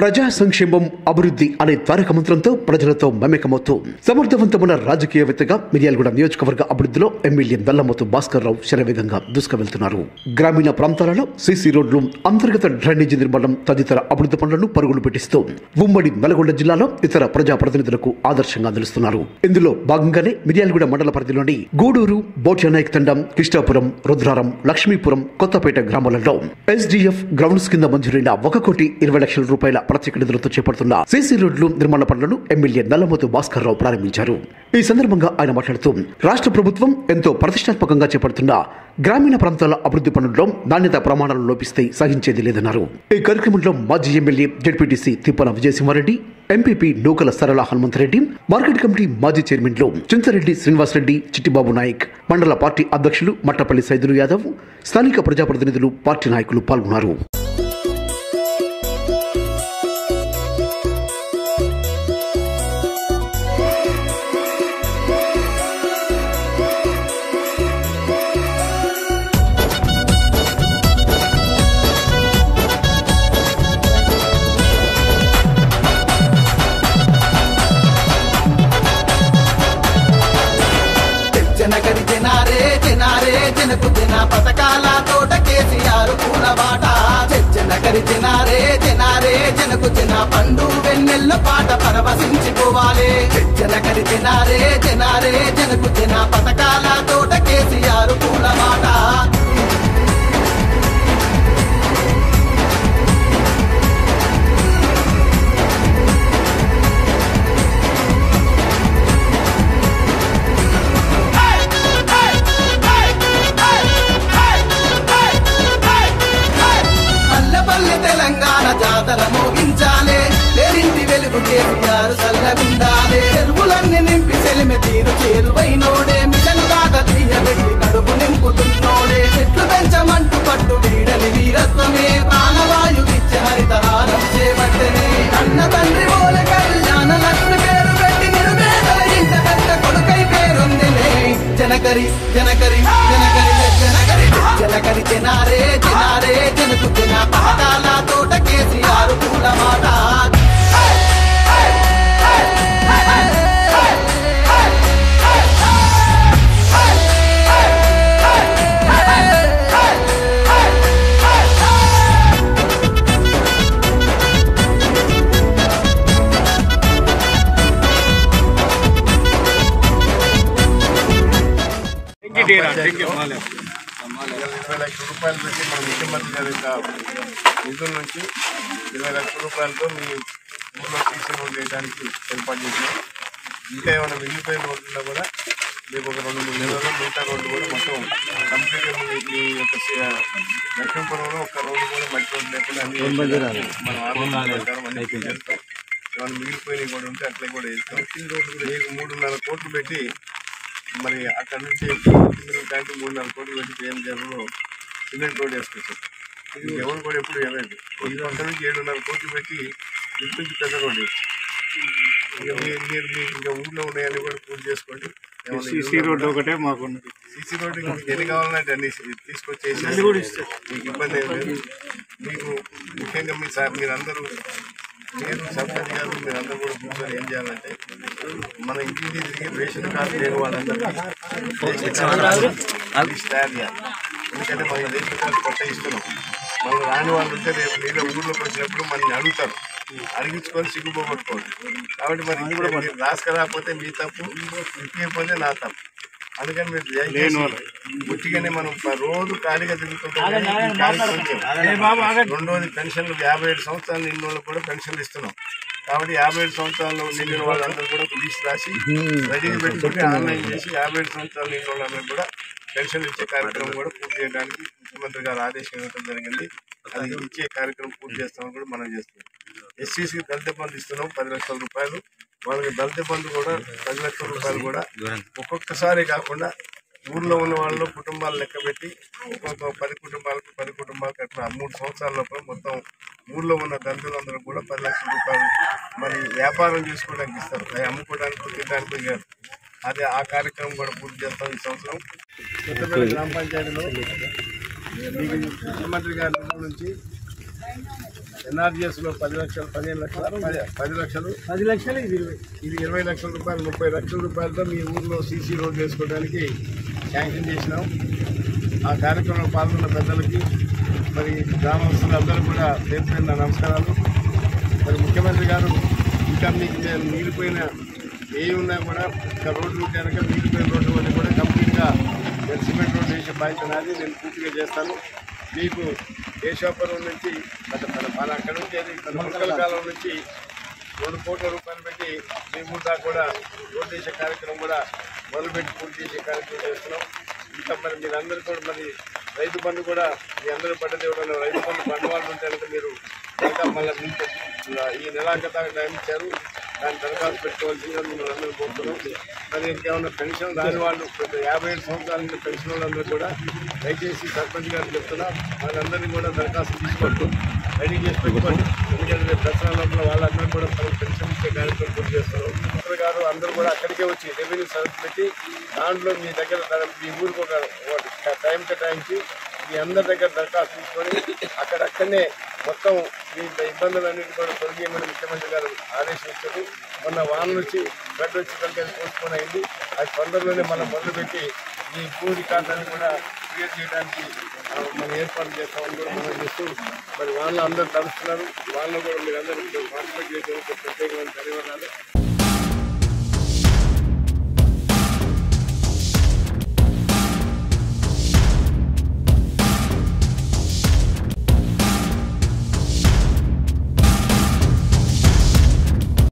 ప్రజా సంక్షేమం అభివృద్ధి అనే తారక మంత్రంతో ప్రజలతో మమేకమవుతూ సమర్థవంతమైన రాజకీయవేత్తగా మిర్యాలగూడ నియోజకవర్గ అభివృద్ధిలో ఎమ్మెల్యే నల్లమోతు భాస్కర్ రావు శరవేగంగా దూసుకువెళ్తున్నారు గ్రామీణ ప్రాంతాలలో సీసీ రోడ్లు అంతర్గత డ్రైనేజీ నిర్మాణం తదితర అభివృద్ధి పనులను పరుగులు పెట్టిస్తూ ఉమ్మడి నల్గొండ జిల్లాలో ఇతర ప్రజాప్రతినిధులకు ఆదర్శంగా నిలుస్తున్నారు ఇందులో భాగంగానే మిర్యాలగూడ మండల పరిధిలోని గూడూరు బోచనాయక్ తండం కిష్టాపురం రుద్రారం లక్ష్మీపురం కొత్తపేట గ్రామాలలో ఎస్డిఎఫ్ గ్రౌండ్స్ కింద మంజూరైన ఒక కోటి ఇరవై లక్షల రూపాయల ప్రత్యేక నిధులతో చేపడుతున్న సీసీ రోడ్లు నిర్మాణ పనులను ఎమ్మెల్యే నల్లమోతు భాస్కర్ రావు ప్రారంభించారు ఈ సందర్భంగా ఆయన మాట్లాడుతూ రాష్ట్ర ప్రభుత్వం ఎంతో ప్రతిష్టాత్మకంగా చేపడుతున్న గ్రామీణ ప్రాంతాల అభివృద్ధి పనుల్లో నాణ్యత ప్రమాణాలు లోపిస్తే సహించేది లేదన్నారు ఈ కార్యక్రమంలో మాజీ MLA ZPTC Tippana Vijayasimha Reddy MPP Nukala Sarala Hanumantha Reddy market committee మాజీ చైర్మన్లు చింతరెడ్డి శ్రీనివాసరెడ్డి చిట్టిబాబు నాయక్ మండల పార్టీ అధ్యక్షులు మట్టపల్లి సైదులు యాదవ్ స్థానిక ప్రజాప్రతినిధులు పార్టీ నాయకులు పాల్గొన్నారు జనగరి జనారే జనారే జనకు జన పథకాల తోట కేసీఆర్ పూలబాట జనగరి జనారే జనారే జనకు జన పండు వెన్నెల్ల పాట పరవశించిపోవాలి జనగరి జనారే జనారే జనకు జన పథకాల తోట కేసీఆర్ పూలబాట పల్లెపల్లె తెలంగాణ జాతర మోగించాలే పేరింటి వెలుగు కేసీఆర్ చల్లగుండాలే చెరువులన్నీ నింపి సెలిమె తీరు చేరువైనోడే మిషన్ దాట తీయబెట్టి కడుపు నింపుతున్నోడే చెట్లు పెంచమంటూ పట్టు వీడని వీరత్వమే ప్రాణవాయు ఇచ్చ హరితహారం చేపట్టనే కన్న తండ్రి ఓల కళ్యాణ లక్ష్మి పేరు పెట్టి నిరుపేదల ఇంట పెద్ద కొడుకై పేరొందినే జనకరి జనకరి జనకరి జనకరి జనకరి జనారే జనారే జనకు జన పథకాల తోట కేసీఆర్ పూల మాట ఇరవై లక్షల రూపాయలు పెట్టి మన ముఖ్యమంత్రి గారి యొక్క నిధుల నుంచి ఇరవై లక్షల రూపాయలతో మీ ఊళ్ళో సీసీ రోడ్లు వేయడానికి ఏర్పాటు చేసినాం ఇంకా ఏమైనా మిగిలిపోయిన రోడ్లలో కూడా రేపు ఒక రెండు మూడు నెలల్లో మిగతా రోడ్లు కూడా మొత్తం కంప్లీట్గా మీ మీ యొక్క సి- లక్ష్మీపురంలో ఒక రోడ్డు కూడా మట్టి రోడ్డు లేకుండా అన్ని మనం ఆలోచన ప్రకారం అన్ని చేస్తాం ఏమైనా మిగిలిపోయినవి కూడా ఉంటే అట్లే కూడా వేస్తాం మీకు మూడున్నర కోట్లు పెట్టి మరి అక్కడ నుంచి దానికి మూడున్నర కోట్లు పెట్టి కేఎంజీఆర్లో సిమెంట్ రోడ్ వేసుకొచ్చాం ఇది ఎవరు కూడా ఎప్పుడు వేయలేదు ఈ పక్క నుంచి ఏడున్నర కోట్లు పెట్టి ఇటు నుంచి పెద్ద రోడ్ వేసాం. ఇక మీరు మీరు మీకు ఇంకా ఊళ్ళో ఉన్నాయని కూడా పూర్తి చేసుకోండి సీసీ రోడ్డు ఒకటే మాకున్నది సీసీ రోడ్ ఇంకా మీకు ఎన్ని కావాలంటే అన్ని తీసుకొచ్చేసి మీకు ఇబ్బంది ఏం లేదు మీకు ముఖ్యంగా మీ సార్ మీరందరూ నేను సర్పంచ్ గారు మీరందరూ కూడా కూర్చొని ఏం చేయాలంటే మన ఇంటికి తిరిగి రేషన్ కార్డు లేని వాళ్ళందరికీ రేషన్ కార్డు లిస్ట్ తయారు చేయాలి ఎందుకంటే మన రేషన్ కార్డు కొత్త ఇస్తున్నాం మనం రాని వాళ్ళు ఉంటే రేపు నీళ్ళ ఊర్లోకి వచ్చినప్పుడు మనల్ని అడుగుతారు అడిగించుకొని సిగ్గుపోగొట్టుకోండి కాబట్టి మరి ఇప్పుడు మీరు రాసుకురాకపోతే మీ తప్పు ఇప్పకపోతే నా తప్పు అందుకని మీరు దయచేసి ముట్టిగానే మనం ప- రోజు ఖాళీగా తిరుగుతుంటే ఈ కార్యక్రమం చేయం. రెండోది పెన్షన్లు యాభై ఏడు సంవత్సరాలు నిన్న వాళ్ళకి కూడా పెన్షన్లు ఇస్తున్నాం కాబట్టి యాభై ఏడు సంవత్సరాలు నిండిన వాళ్ళందరూ కూడా లిస్ట్ రాసి రెడీగా పెట్టుకుంటే ఆన్లైన్ చేసి యాభై ఏడు సంవత్సరాలు నిండిన వాళ్ళందరూ కూడా పెన్షన్లు ఇచ్చే కార్యక్రమం కూడా పూర్తి చేయడానికి ముఖ్యమంత్రి గారు ఆదేశం ఇవ్వడం జరిగింది అది ఇచ్చే కార్యక్రమం పూర్తి చేస్తామని కూడా మనం చేస్తున్నాం ఎస్సీసీకి దళిత బంధు ఇస్తున్నాం పది లక్షల రూపాయలు వాళ్ళకి దళిత బంధు కూడా పది లక్షల రూపాయలు కూడా ఒక్కొక్కసారి కాకుండా ఊర్లో ఉన్న వాళ్ళు కుటుంబాలు లెక్క పెట్టి ఒక్కొక్క పది కుటుంబాలకు పది కుటుంబాలకు అట్లా మూడు సంవత్సరాల లోపల మొత్తం ఊర్లో ఉన్న దళితులందరూ కూడా పది లక్షల రూపాయలు మరి వ్యాపారం చేసుకోవడానికి ఇస్తారు అవి అమ్ముకోవడానికి తినడానికి కాదు అది ఆ కార్యక్రమం కూడా పూర్తి చేస్తాం ఈ సంవత్సరం కొత్తపల్లి గ్రామ పంచాయతీలో మీకు ముఖ్యమంత్రి గారి నిధుల నుంచి ఎన్ఆర్జిఎస్ లో పది లక్షలు పదిహేను లక్షలు పది పది లక్షలు పది లక్షలు ఇది ఇరవై ఇది ఇరవై లక్షల రూపాయలు ముప్పై లక్షల రూపాయలతో మీ ఊర్లో సీసీ రోడ్ వేసుకోవడానికి శాంక్షన్ చేసినాం ఆ కార్యక్రమంలో పాల్గొన్న పెద్దలకి మరి గ్రామస్తులందరూ కూడా పేరు పేరున నమస్కారాలు మరి ముఖ్యమంత్రి గారు ఇంకా మీకు నేను మిగిలిపోయిన ఏ ఉన్నా కూడా ఇంకా రోడ్లు కనుక మిగిలిపోయిన రోడ్లు అన్నీ కూడా కంప్లీట్గా నేను సిమెంట్ రోడ్ వేసే బాధ్యత నాది నేను పూర్తిగా చేస్తాను మీకు కేశవాపురం నుంచి మన మన- మన అక్కడ నుంచి అది మన ముక్కల కాలం నుంచి రెండు కోట్ల రూపాయలు పెట్టి మీ ముందా కూడా రోడ్ చేసే కార్యక్రమం కూడా మొదలుపెట్టి పూర్తి చేసే కార్యక్రమం చేస్తున్నాం ఇంకా మరి మీరందరూ కూడా మరి రైతు బంధు కూడా మీ అందరూ పడ్డది ఎవరైనా రైతు బంధు పండు వాళ్ళు ఉంటే కనుక మీరు ఇంకా మళ్ళీ మీకు ఈ నెలాఖరు దాకా టైం ఇచ్చారు దాన్ని దరఖాస్తు పెట్టుకోవాల్సిందిగా మిమ్మల్ని అందరూ కోరుతున్నాం మరి ఇంకేమైనా పెన్షన్ రాని వాళ్ళు ఇప్పుడు యాభై ఏడు సంవత్సరాల నుంచి పెన్షన్ వాళ్ళందరూ కూడా దయచేసి సర్పంచ్ గారు చెప్తున్నా వాళ్ళందరినీ కూడా దరఖాస్తు తీసుకోండి రెడీ చేసి పెట్టుకోండి ఎందుకంటే రేపు దసరా లోపల వాళ్ళందరూ కూడా మనకు పెన్షన్ ఇచ్చే కార్యక్రమం పూర్తి చేస్తారు మంత్రి గారు అందరూ కూడా అక్కడికే వచ్చి రెవెన్యూ సర్వీస్ పెట్టి దాంట్లో మీ దగ్గర ద- మీ ఊరికి ఒక ఒక టైం కేటాయించి మీ అందరి దగ్గర దరఖాస్తు తీసుకొని అక్కడక్కడనే మొత్తం మీ ఇబ్బందులన్నింటి కూడా తొలగియమని ముఖ్యమంత్రి గారు ఆదేశం ఇచ్చారు మొన్న వాన వచ్చి గడ్డ వచ్చి కనుక పోస్ట్పోన్ అయింది అది తొందరలోనే మనం మొదలుపెట్టి ఈ భూ రికార్డులను కూడా క్రియేట్ చేయడానికి ఆ, మనం ఏర్పాటు చేస్తామని కూడా మనం చేస్తూ మరి వాళ్ళు అందరూ తలుస్తున్నారు వాళ్ళు కూడా మీరు అందరూ పార్టిసిపేట్ చేసేందుకు ప్రత్యేకమైన ధన్యవాదాలు